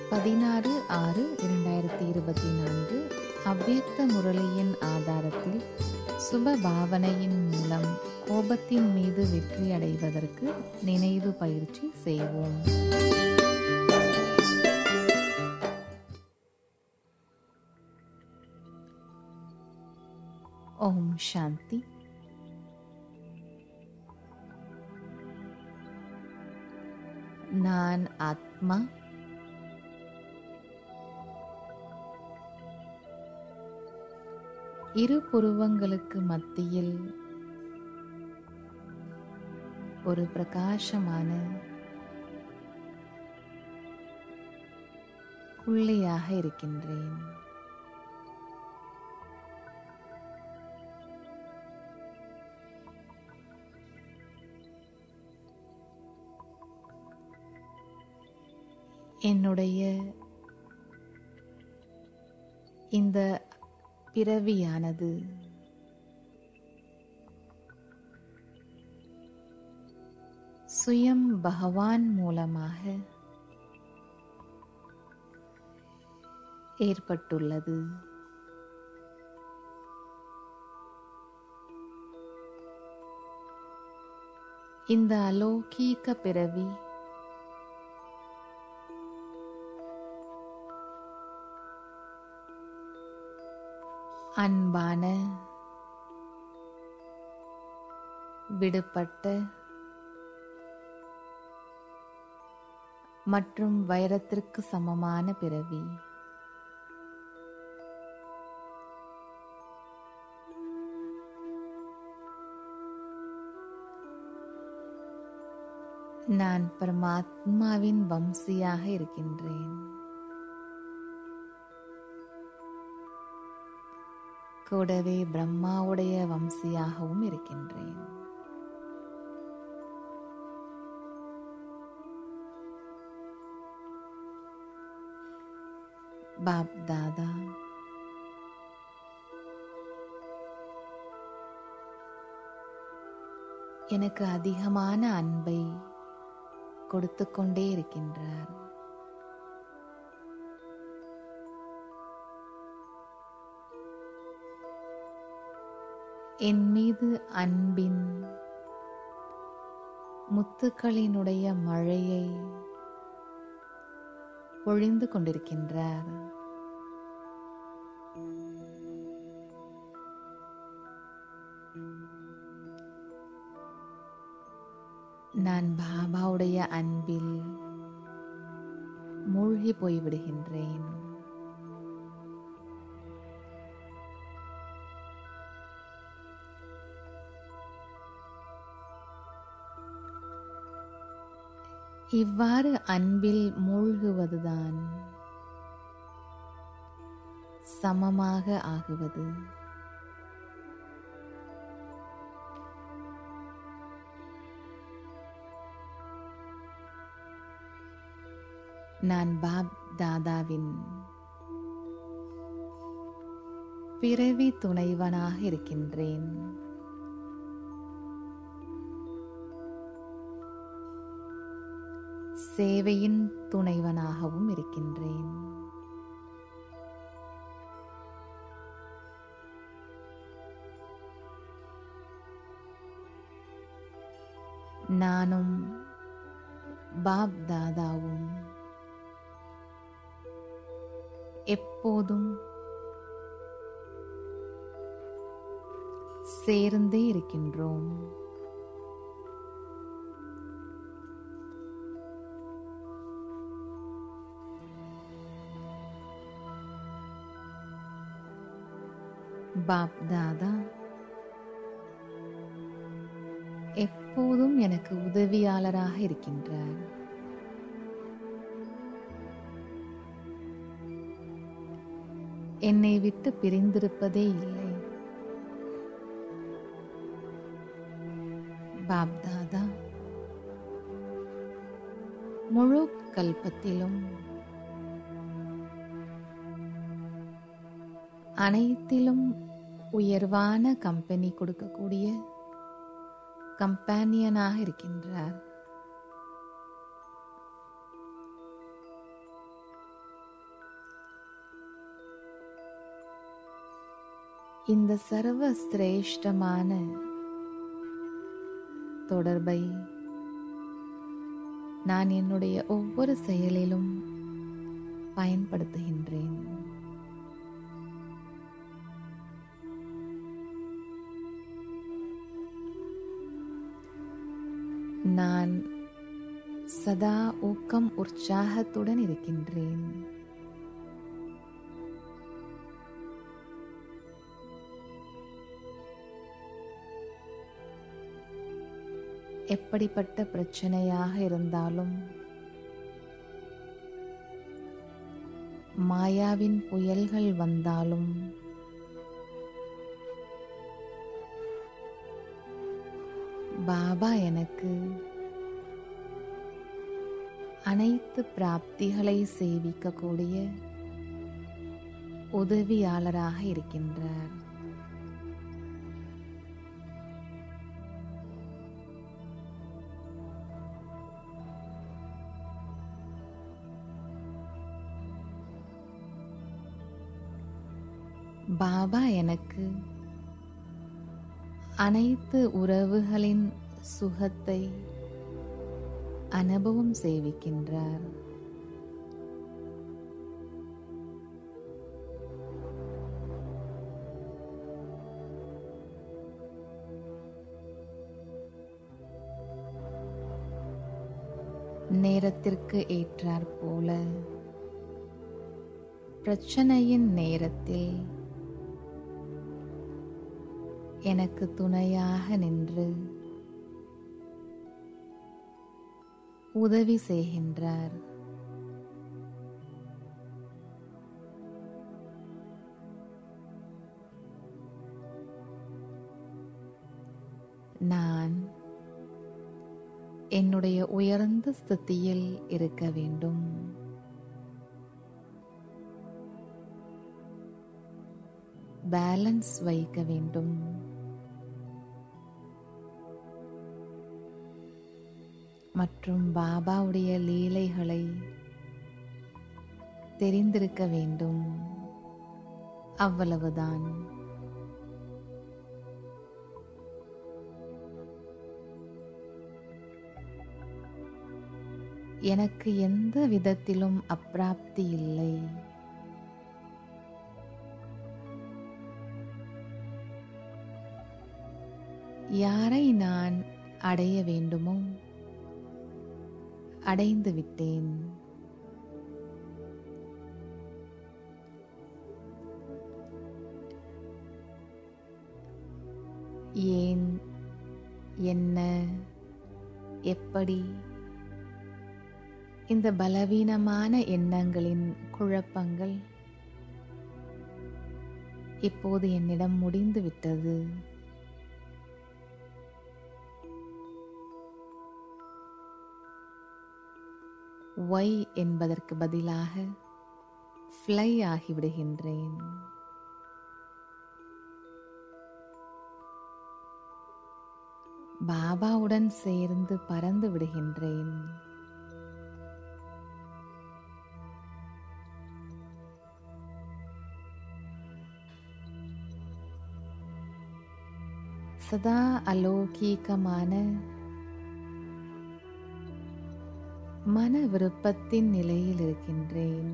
பதினாறு ஆறு இரண்டாயிரத்தி இருபத்தி நான்கு அவ்வியக்த முரளியின் ஆதாரத்தில் சுப பாவனையின் மூலம் கோபத்தின் மீது வெற்றி அடைவதற்கு நினைவு பயிற்சி செய்வோம் ஓம் சாந்தி நான் ஆத்மா இரு புருவங்களுக்கு மத்தியில் ஒரு பிரகாசமான புள்ளியாக இருக்கின்றேன் என்னுடைய இந்த பிறவியானது சுயம் பகவான் மூலமாக ஏற்பட்டுள்ளது இந்த அலௌகீக பிறவி அன்பான விடுபட்ட மற்றும் வைரத்திற்கு சமமான பிறவி நான் பரமாத்மாவின் வம்சியாக இருக்கின்றேன் கூடவே பிரம்மாவுடைய வம்சியாகவும் இருக்கின்றேன் பாப் தாதா எனக்கு அதிகமான அன்பை கொடுத்து கொண்டே இருக்கின்றார் என் மீது அன்பின் முத்துக்களினுடைய மழையை பொழிந்து கொண்டிருக்கின்றார் நான் பாபாவுடைய அன்பில் மூழ்கி போய்விடுகின்றேன் இவ்வாறு அன்பில் மூழ்குவதுதான் சமமாக ஆகுவது நான் பாப் தாதாவின் பிறவி துணைவனாக இருக்கின்றேன் சேவையின் துணைவனாகவும் இருக்கின்றேன் நானும் பாப் தாதாவும் எப்போதும் சேர்ந்தே இருக்கின்றோம் பாப் தாதா எப்போதும் எனக்கு உதவியாளராக இருக்கின்றார் என்னை விட்டு பிரிந்திருப்பதே இல்லை பாப் தாதா முழு கல்பத்திலும் அனைத்திலும் உயர்வான கம்பெனி கொடுக்கக்கூடிய கம்பானியனாக இருக்கின்றார் இந்த சர்வ சிரேஷ்டமான தொடர்பை நான் என்னுடைய ஒவ்வொரு செயலிலும் பயன்படுத்துகின்றேன் நான் சதா ஊக்கம் உற்சாகத்துடன் இருக்கின்றேன் எப்படிப்பட்ட பிரச்சனையாக இருந்தாலும் மாயாவின் புயல்கள் வந்தாலும் பாபா எனக்கு அனைத்து பிராப்திகளை சேவிக்கக்கூடிய உதவியாளராக இருக்கின்றார் பாபா எனக்கு அனைத்து உறவுகளின் சுகத்தை அனுபவம் சேவிக்கின்றார் நேரத்திற்கு ஏற்றாற் போல பிரச்சனையின் நேரத்தில் எனக்கு துணையாக நின்று உதவி செய்கின்றார் நான் என்னுடைய உயர்ந்த ஸ்திதியில் இருக்க வேண்டும் பேலன்ஸ் வைக்க வேண்டும் மற்றும் பாபாவுடைய லீலைகளை தெரிந்திருக்க வேண்டும் அவ்வளவுதான் எனக்கு எந்த விதத்திலும் அப்பிராப்தி இல்லை யாரை நான் அடைய வேண்டுமோ அடைந்து விட்டேன் ஏன் என்ன எப்படி இந்த பலவீனமான எண்ணங்களின் குழப்பங்கள் இப்போது என்னிடம் முடிந்து விட்டது ஒய் என்பதற்கு பதிலாக ஃப்ளை ஆகிவிடுகின்றேன் பாபாவுடன் சேர்ந்து பறந்து விடுகின்றேன் சதா அலௌகீகமான மன விருப்பத்தின் நிலையில் இருக்கின்றேன்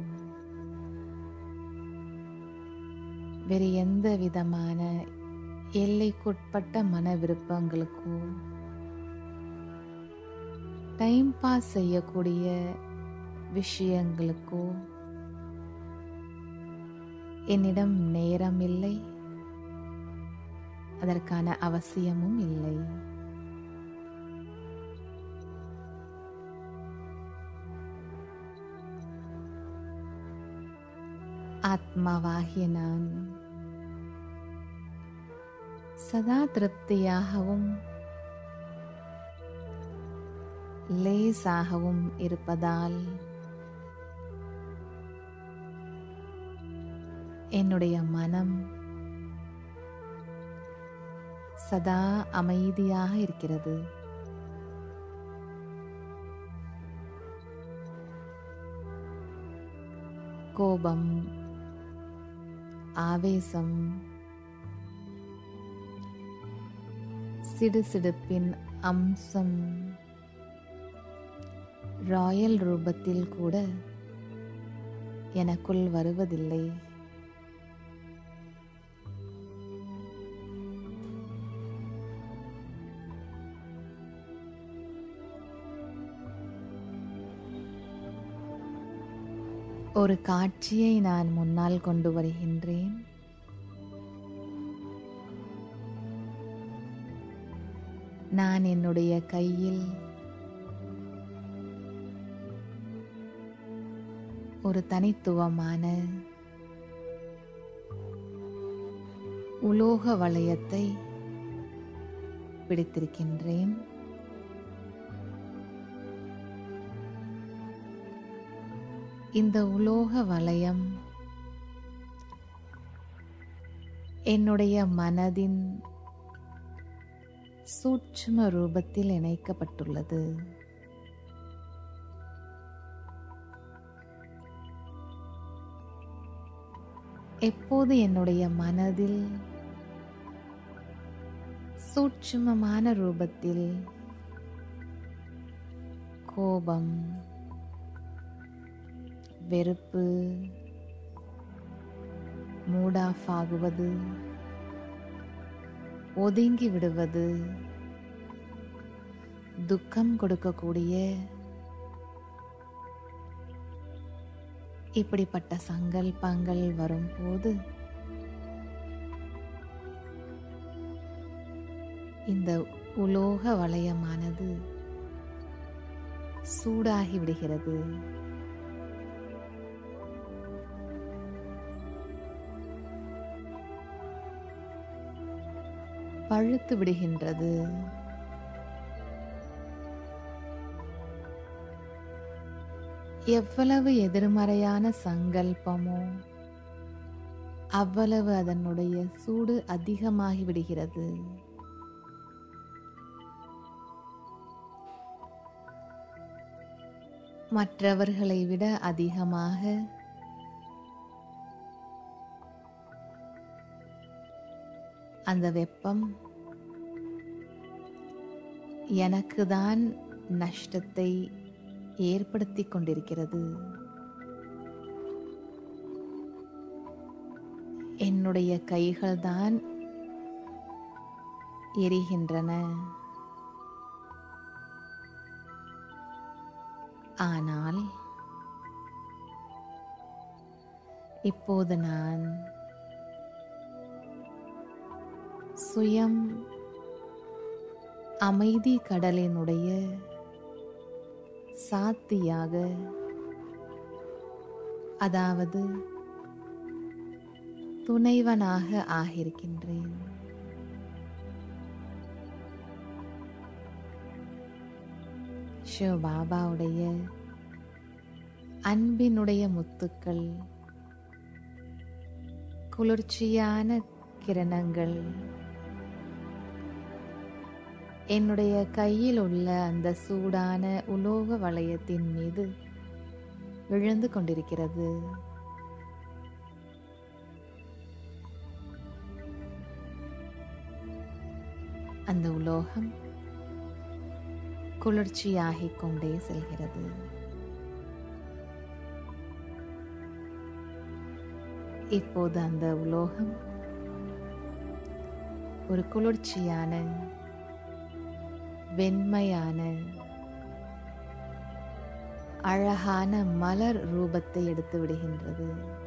வேறு எந்த விதமான எல்லைக்குட்பட்ட மன விருப்பங்களுக்கோ டைம் பாஸ் செய்யக்கூடிய விஷயங்களுக்கோ என்னிடம் நேரம் இல்லை அதற்கான அவசியமும் இல்லை ஆத்மாவாகிய நான் சதா திருப்தியாகவும் லேசாகவும் இருப்பதால் என்னுடைய மனம் சதா அமைதியாக இருக்கிறது கோபம் ஆவேசம் சிடுசிடுப்பின் அம்சம் ராயல் ரூபத்தில் கூட எனக்குள் வருவதில்லை ஒரு காட்சியை நான் முன்னால் கொண்டு வருகின்றேன் நான் என்னுடைய கையில் ஒரு தனித்துவமான உலோக வளையத்தை பிடித்திருக்கின்றேன் இந்த உலோக வளையம் என்னுடைய மனதின் சூட்சும ரூபத்தில் இணைக்கப்பட்டுள்ளது எப்போது என்னுடைய மனதில் சூட்சுமமான ரூபத்தில் கோபம் வெறுப்பு மூட் ஆஃப் ஆகுவது ஒதுங்கி விடுவது துக்கம் கொடுக்கக்கூடிய இப்படிப்பட்ட சங்கல்பங்கள் வரும்போது இந்த உலோக வளையமானது சூடாகி விடுகிறது பழுத்து விடுகின்றது எவ்வளவு எதிர்மறையான சங்கல்பமோ அவ்வளவு அதனுடைய சூடு அதிகமாகி விடுகிறது மற்றவர்களை விட அதிகமாக அந்த வெப்பம் எனக்கு தான் நஷ்டத்தை ஏற்படுத்தி கொண்டிருக்கிறது என்னுடைய கைகள் தான் எரிகின்றன ஆனால் இப்போது நான் சுயம் அமைதி கடலினுடைய சாத்தியாக அதாவது துணைவனாக ஆகியிருக்கின்றேன் சிவபாபாவுடைய அன்பினுடைய முத்துக்கள் குளிர்ச்சியான கிரணங்கள் என்னுடைய கையில் உள்ள அந்த சூடான உலோக வளையத்தின் மீது விழுந்து கொண்டிருக்கிறது அந்த உலோகம் குளிர்ச்சியாகிக் கொண்டே செல்கிறது இப்போது அந்த உலோகம் ஒரு குளிர்ச்சியான வெண்மையான அழகான மலர் ரூபத்தை எடுத்து விடுகின்றது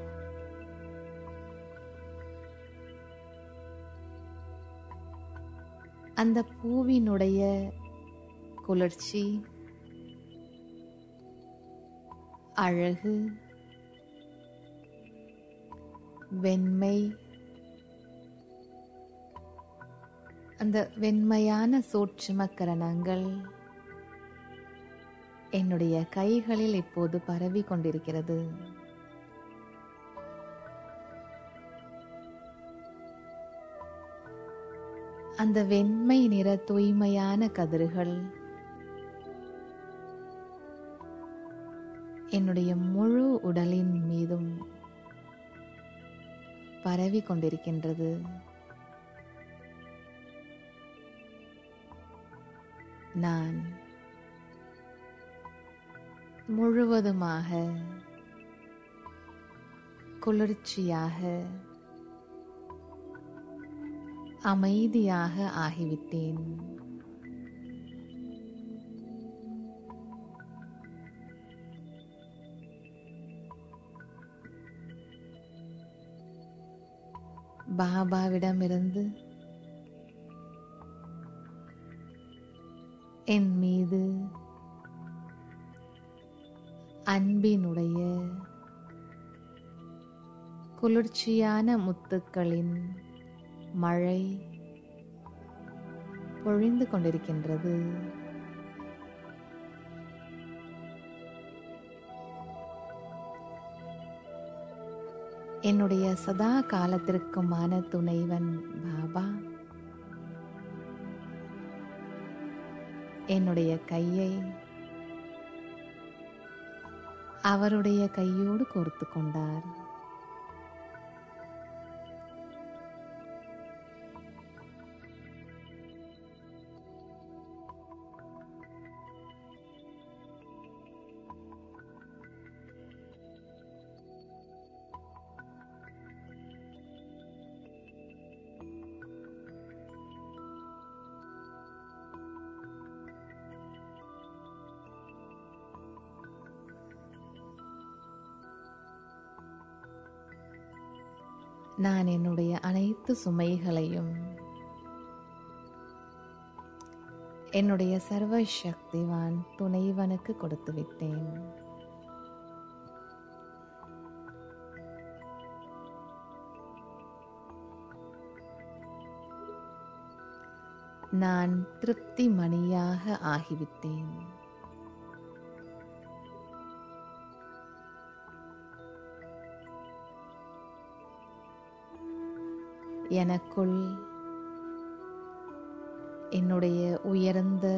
அந்த பூவினுடைய குளிர்ச்சி அழகு வெண்மை அந்த வெண்மையான சூட்சும கரணங்கள் என்னுடைய கைகளில் இப்போது பரவி கொண்டிருக்கிறது அந்த வெண்மை நிற தூய்மையான கதிர்கள் என்னுடைய முழு உடலின் மீதும் பரவி கொண்டிருக்கின்றது நான் முழுவதுமாக குளிர்ச்சியாக அமைதியாக ஆகிவிட்டேன் பாபாவிடமிருந்து என் மீது அன்பினுடைய குளிர்ச்சியான முத்துக்களின் மழை பொழிந்து கொண்டிருக்கின்றது என்னுடைய சதா காலத்திற்குமான துணைவன் பாபா என்னுடைய கையை அவருடைய கையோடு கோர்த்து கொண்டார் நான் என்னுடைய அனைத்து சுமைகளையும் என்னுடைய சர்வ சக்திவான் துணைவனுக்கு கொடுத்து விட்டேன் நான் திருப்தி மணியாக ஆகிவிட்டேன் எனக்குள் என்னுடைய உயர்ந்த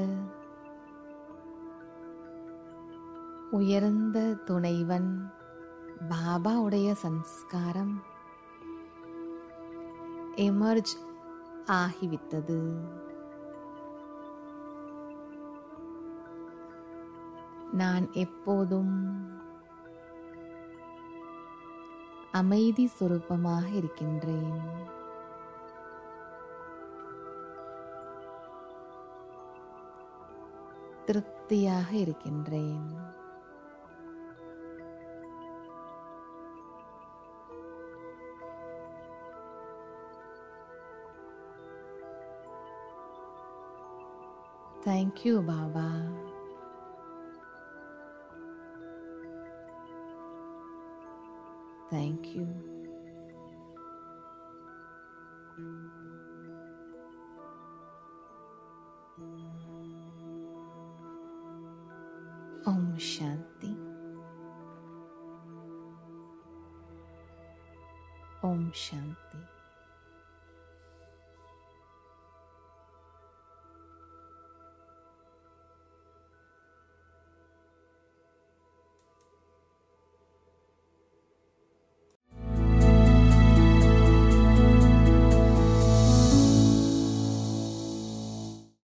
உயர்ந்த துணைவன் பாபாவுடைய சன்ஸ்காரம் எமர்ஜ் ஆகிவிட்டது நான் எப்போதும் அமைதி சுரூபமாக இருக்கின்றேன் திருப்தியாக இருக்கின்றேன் தேங்க்யூ பாபா தேங்க்யூ ஓம் சாந்தி ஓம் சாந்தி